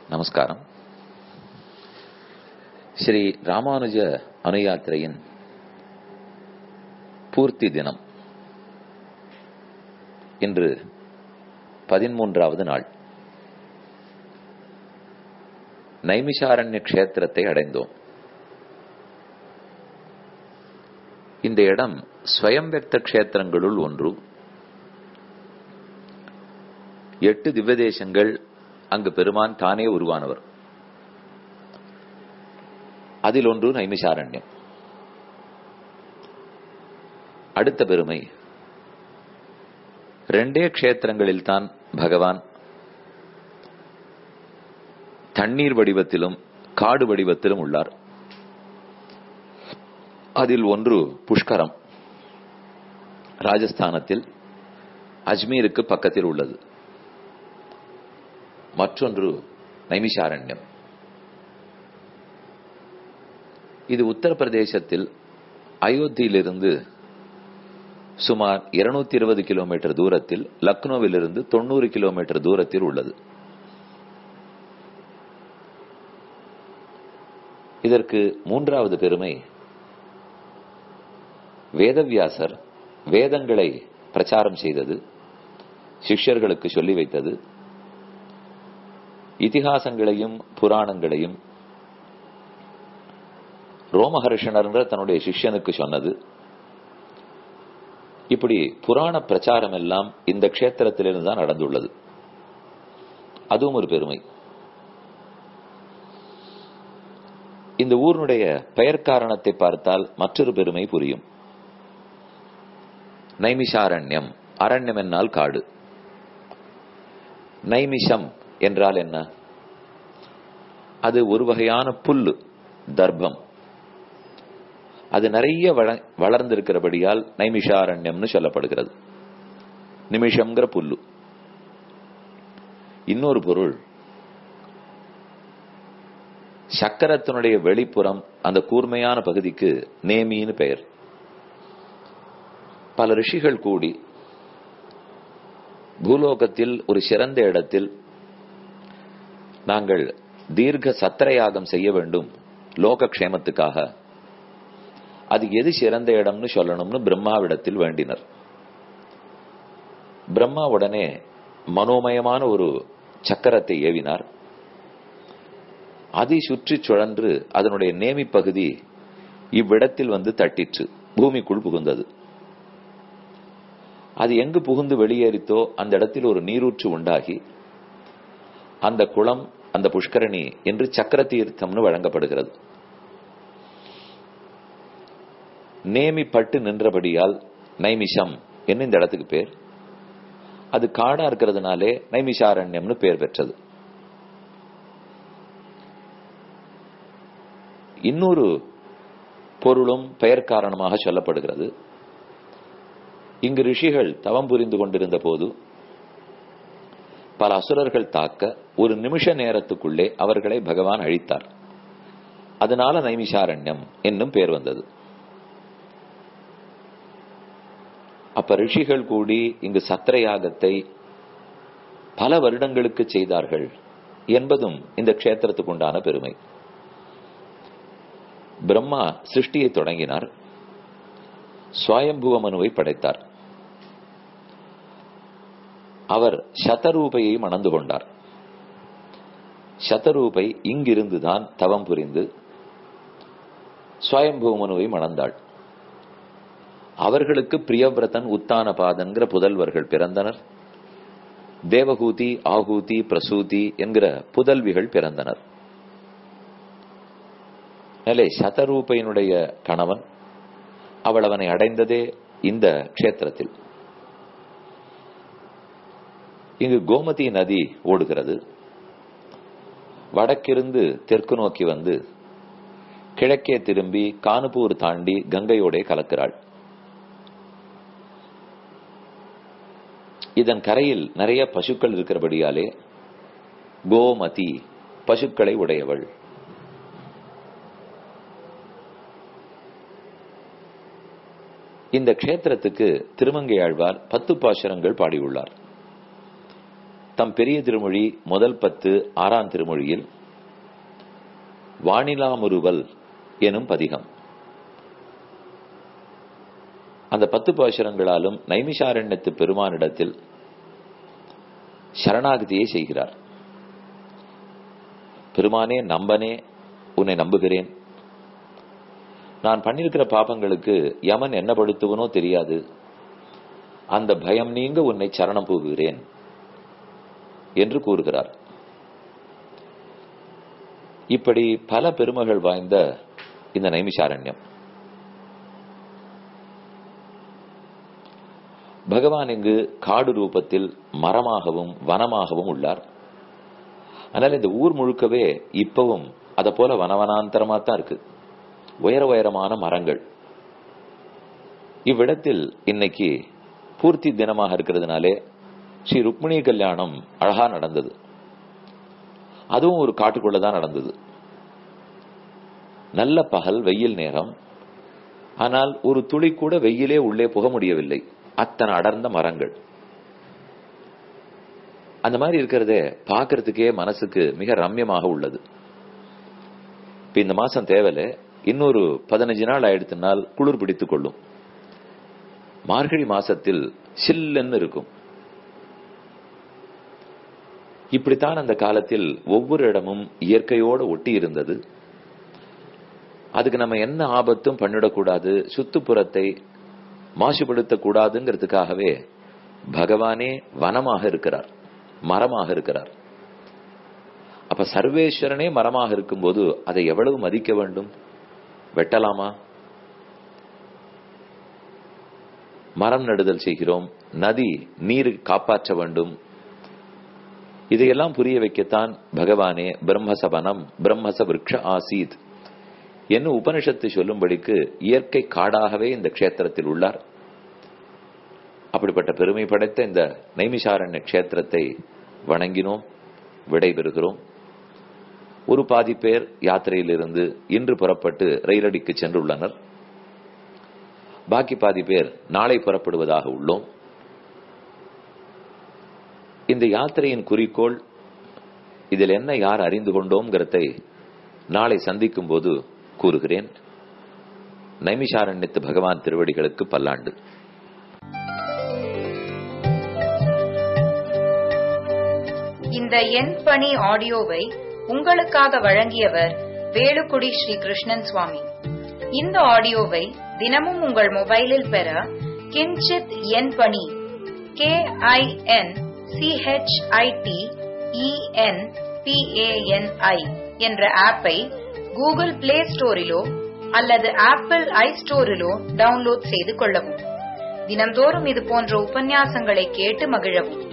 நமஸ்காரம் ஸ்ரீ ராமானுஜ அனுயாத்திரையின் பூர்த்தி தினம் இன்று பதிமூன்றாவது நாள் நைமிஷாரண்ய கஷேத்திரத்தை அடைந்தோம் இந்த இடம் ஸ்வயம்பெக்த கஷேத்திரங்களுள் ஒன்று எட்டு திவ்யதேசங்கள் அங்கு பெருமான் தானே உருவானவர் அதில் ஒன்று நைமிஷாரண்யம் அடுத்த பெருமை ரெண்டே க்ஷேத்திரங்களில் தான் பகவான் தண்ணீர் வடிவத்திலும் காடு வடிவத்திலும் உள்ளார் அதில் ஒன்று புஷ்கரம் ராஜஸ்தானத்தில் அஜ்மீருக்கு பக்கத்தில் உள்ளது மற்றொன்று நைமிஷாரண்யம் இது உத்தரப்பிரதேசத்தில் அயோத்தியிலிருந்து சுமார் இருநூத்தி இருபது கிலோமீட்டர் தூரத்தில் லக்னோவிலிருந்து தொண்ணூறு கிலோமீட்டர் தூரத்தில் உள்ளது இதற்கு மூன்றாவது பெருமை வேதவியாசர் வேதங்களை பிரச்சாரம் செய்தது சிஷ்யர்களுக்கு சொல்லி வைத்தது இதிகாசங்களையும் புராணங்களையும் ரோமஹர்ஷணர்ன்ற தன்னுடைய சிஷ்யனுக்கு சொன்னது இப்படி புராண பிரச்சாரம் எல்லாம் இந்த க்ஷேத்திரத்திலிருந்து தான் நடந்துள்ளது அதுவும் ஒரு பெருமை இந்த ஊருடைய பெயர் காரணத்தை பார்த்தால் மற்றொரு பெருமை புரியும் நைமிஷாரண்யம் அரண்யம் என்னால் காடு நைமிஷம் என்றால் என்ன அது ஒரு வகையான புல்லு தர்ப்பம் அது நிறைய வளர்ந்திருக்கிறபடியால் நைமிஷாரண்யம்னு சொல்லப்படுகிறது நிமிஷம்ங்கிற புல்லு இன்னொரு பொருள் சக்கரத்தினுடைய வெளிப்புறம் அந்த கூர்மையான பகுதிக்கு நேமின்னு பெயர் பல ரிஷிகள் கூடி பூலோகத்தில் ஒரு சிறந்த இடத்தில் நாங்கள் தீர்க்க சத்திரயாகம் செய்ய வேண்டும் லோக க்ஷேமத்துக்காக அது எது சிறந்த இடம்னு சொல்லணும்னு பிரம்மாவிடத்தில் வேண்டினர் பிரம்மா உடனே மனோமயமான ஒரு சக்கரத்தை ஏவினார் அதை சுற்றி சுழன்று அதனுடைய நேமி பகுதி இவ்விடத்தில் வந்து தட்டிற்று பூமிக்குள் புகுந்தது அது எங்கு புகுந்து வெளியேறித்தோ அந்த இடத்தில் ஒரு நீரூற்று உண்டாகி அந்த குளம் அந்த புஷ்கரணி என்று சக்கர தீர்த்தம்னு வழங்கப்படுகிறது நேமி பட்டு நின்றபடியால் நைமிஷம் என்ன இந்த இடத்துக்கு பேர் அது காடா இருக்கிறதுனாலே நைமிஷாரண்யம்னு பேர் பெற்றது இன்னொரு பொருளும் பெயர் காரணமாக சொல்லப்படுகிறது இங்கு ரிஷிகள் தவம் புரிந்து கொண்டிருந்த போது பல அசுரர்கள் தாக்க ஒரு நிமிஷ நேரத்துக்குள்ளே அவர்களை பகவான் அழித்தார் அதனால நைமிஷாரண்யம் என்னும் பேர் வந்தது அப்ப ரிஷிகள் கூடி இங்கு சத்திரயாகத்தை பல வருடங்களுக்கு செய்தார்கள் என்பதும் இந்த க்ஷேத்திரத்துக்கு உண்டான பெருமை பிரம்மா சிருஷ்டியை தொடங்கினார் சுவயம்புவ மனுவை படைத்தார் அவர் சதரூபையை மணந்து கொண்டார் சதரூபை இங்கிருந்துதான் தவம் புரிந்து சுவயம்புவ மனுவை மணந்தாள் அவர்களுக்கு பிரியவிரதன் உத்தான பாதன்கிற புதல்வர்கள் பிறந்தனர் தேவகூதி ஆகூதி பிரசூதி என்கிற புதல்விகள் பிறந்தனர் நிலை சதரூபையினுடைய கணவன் அவள் அவனை அடைந்ததே இந்த க்ஷேத்திரத்தில் இங்கு கோமதி நதி ஓடுகிறது வடக்கிருந்து தெற்கு நோக்கி வந்து கிழக்கே திரும்பி கானுப்பூர் தாண்டி கங்கையோட கலக்கிறாள் இதன் கரையில் நிறைய பசுக்கள் இருக்கிறபடியாலே கோமதி பசுக்களை உடையவள் இந்த க்ஷேத்திரத்துக்கு திருமங்கை ஆழ்வார் பத்து பாசுரங்கள் பாடியுள்ளார் தம் பெரிய திருமொழி முதல் பத்து ஆறாம் திருமொழியில் வானிலாமுருவல் எனும் பதிகம் அந்த பத்து பாசுரங்களாலும் நைமிஷாரண்யத்து பெருமானிடத்தில் சரணாகதியை செய்கிறார் பெருமானே நம்பனே உன்னை நம்புகிறேன் நான் பண்ணிருக்கிற பாபங்களுக்கு யமன் என்ன படுத்துவனோ தெரியாது அந்த பயம் நீங்க உன்னை சரணம் போகுகிறேன் என்று கூறுகிறார் இப்படி பல பெருமகள் வாய்ந்த இந்த நைமிஷாரண்யம் பகவான் இங்கு காடு ரூபத்தில் மரமாகவும் வனமாகவும் உள்ளார் அதனால இந்த ஊர் முழுக்கவே இப்பவும் அத போல வனவனாந்தரமா தான் இருக்கு உயர உயரமான மரங்கள் இவ்விடத்தில் இன்னைக்கு பூர்த்தி தினமாக இருக்கிறதுனாலே ஸ்ரீ ருக்மிணி கல்யாணம் அழகா நடந்தது அதுவும் ஒரு காட்டுக்குள்ளதான் நடந்தது நல்ல பகல் வெயில் நேரம் ஆனால் ஒரு துளி கூட வெயிலே உள்ளே புக முடியவில்லை அத்தனை அடர்ந்த மரங்கள் அந்த மாதிரி இருக்கிறதே பாக்குறதுக்கே மனசுக்கு மிக ரம்யமாக உள்ளது இப்ப இந்த மாசம் தேவையில்ல இன்னொரு பதினஞ்சு நாள் ஆயிடுத்துனால் குளிர் பிடித்துக் கொள்ளும் மார்கழி மாசத்தில் சில்லுன்னு இருக்கும் இப்படித்தான் அந்த காலத்தில் ஒவ்வொரு இடமும் இயற்கையோடு ஒட்டி இருந்தது அதுக்கு நம்ம என்ன ஆபத்தும் பண்ணிடக்கூடாது சுத்துப்புறத்தை மாசுபடுத்தக் கூடாதுங்கிறதுக்காகவே பகவானே வனமாக இருக்கிறார் மரமாக இருக்கிறார் அப்ப சர்வேஸ்வரனே மரமாக இருக்கும்போது அதை எவ்வளவு மதிக்க வேண்டும் வெட்டலாமா மரம் நடுதல் செய்கிறோம் நதி நீர் காப்பாற்ற வேண்டும் இதையெல்லாம் புரிய வைக்கத்தான் பகவானே பிரம்மசபனம் பிரம்மச விரக்ஷ ஆசீத் என்ன உபனிஷத்து சொல்லும்படிக்கு இயற்கை காடாகவே இந்த க்ஷேத்திரத்தில் உள்ளார் அப்படிப்பட்ட பெருமை படைத்த இந்த நைமிஷாரண்ய க்ஷேத்திரத்தை வணங்கினோம் விடைபெறுகிறோம் ஒரு பாதி பேர் யாத்திரையிலிருந்து இன்று புறப்பட்டு ரயிலடிக்கு சென்றுள்ளனர் பாக்கி பாதி பேர் நாளை புறப்படுவதாக உள்ளோம் இந்த யாத்திரையின் குறிக்கோள் இதில் என்ன யார் அறிந்து கொண்டோம்ங்கிறதை நாளை சந்திக்கும் போது கூறுகிறேன் நைமிஷாரண்யத்து பகவான் திருவடிகளுக்கு பல்லாண்டு இந்த எண் பணி ஆடியோவை உங்களுக்காக வழங்கியவர் வேலுக்குடி ஸ்ரீ கிருஷ்ணன் சுவாமி இந்த ஆடியோவை தினமும் உங்கள் மொபைலில் பெற கிஞ்சித் எண் பணி கே ஐ என் சிஹெச்ஐடி இஎன் பிஏஎன்ஐ என்ற ஆப்பை கூகுள் பிளே ஸ்டோரிலோ அல்லது ஆப்பிள் ஐ ஸ்டோரிலோ டவுன்லோட் செய்து கொள்ளவும் தினந்தோறும் இது போன்ற உபன்யாசங்களை கேட்டு மகிழவும்